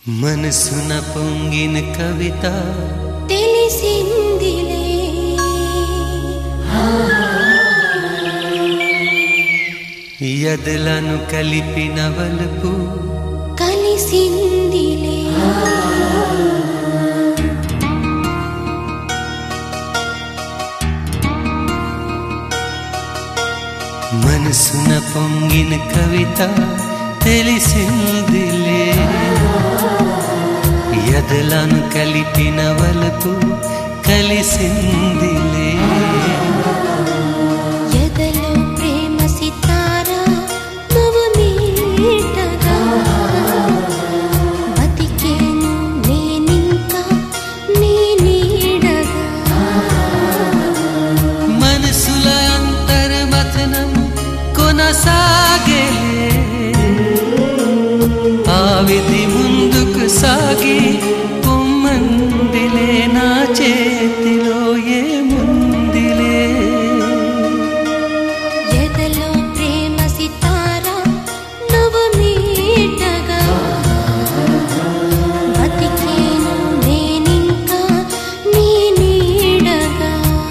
మనసున పొంగిన కవిత తెలిసిందిలే ఎదలను కలిపిన వలుపు కలిసిందిలే మనసున పొంగిన కవిత తెలిసిందిలే ఎదలను కలిపిన వలుపు కలిసిందిలే ఎదలో ప్రేమ సితార నువ్వు మీటగా బతికేను నేనింకా నీ నీడగా మనసుల అంతర్మథనం కొనసాగేలే ఆ విధి ముందుకు సాగి పొమ్మందిలే నా చేతిలో ఏముందిలే ఎదలో ప్రేమ సితార నువ్వు మీటగా బతికేను నేనింకా నీ నీడగా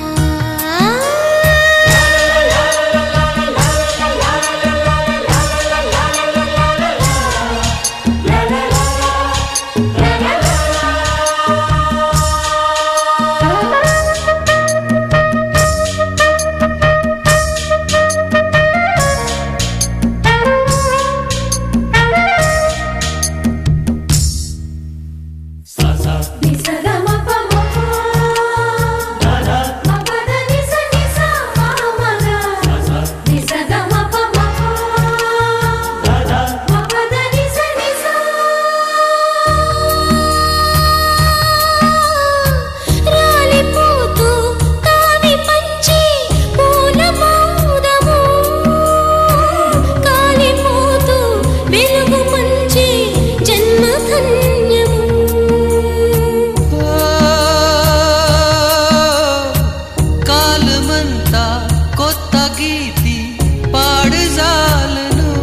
రాలిపోతూ కావి పంచి పూల మోదము కాలిపోతూ వెలుగు మంచి జన్మ ధన్యము కాలమంతా కొత్త గీతి పాడుజాలను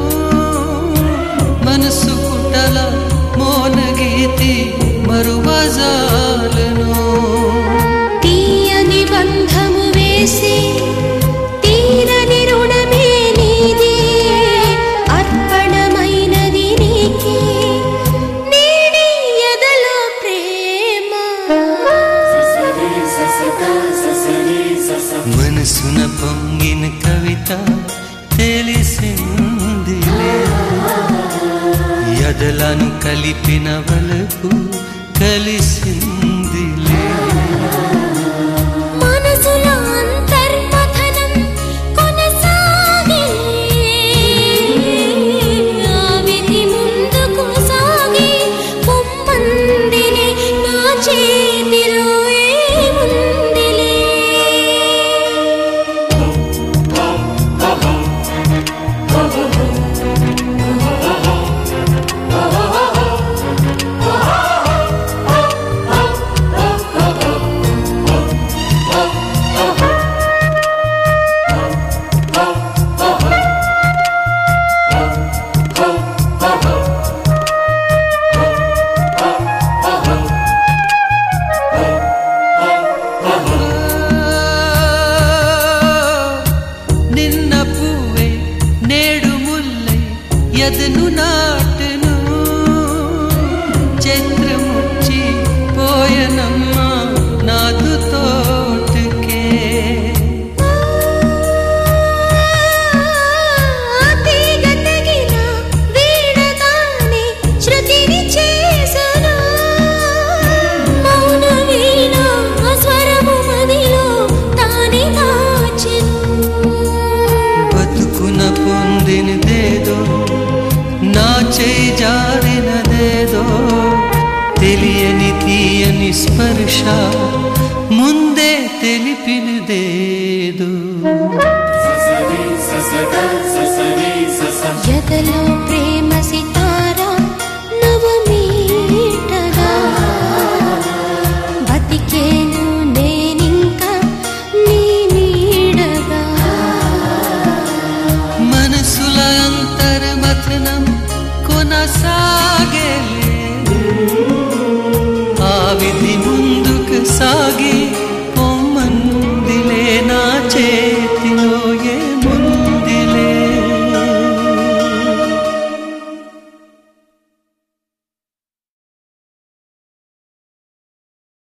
మనసు కుటల మోన గీతి మరువజాలను తీయని బంధము వేసి తీరని రుణమే నీది అర్పణమైనది నీకే నేడి ఎదలో ప్రేమ మనసున పొంగిన కవిత తెలిసిందిలే ఎదలను కలిపిన వలకు కలిసిందిలే మనసులో అంతర్మథనం కొనసాగే ఆ విధి ముందుకు సాగి పొమ్మందిలే నా చేతిలో ఏముందిలే నిన్న పువ్వే నేడు ముల్లై ఎదను నాటెను చంద్రముచ్చి పోయనమ్మ నాదు తోటకే తీగ తెగిన వీణగానే శృతిని చేసెను. మౌన వీణ స్వరము మదిలో తానే దాచెను. బతుకున పొందినదేదో నా చేయి జారినదేదో తెలియని తీయని స్పర్శ ముందే తెలిపినదేదో ఎదలో ప్రేమ సితార నువ్వు మీటగా బతికేను నేనింకా నీ నీడగా మనసుల అంతర్మథనం కొనసాగేలే విధి ముందుకు సాగి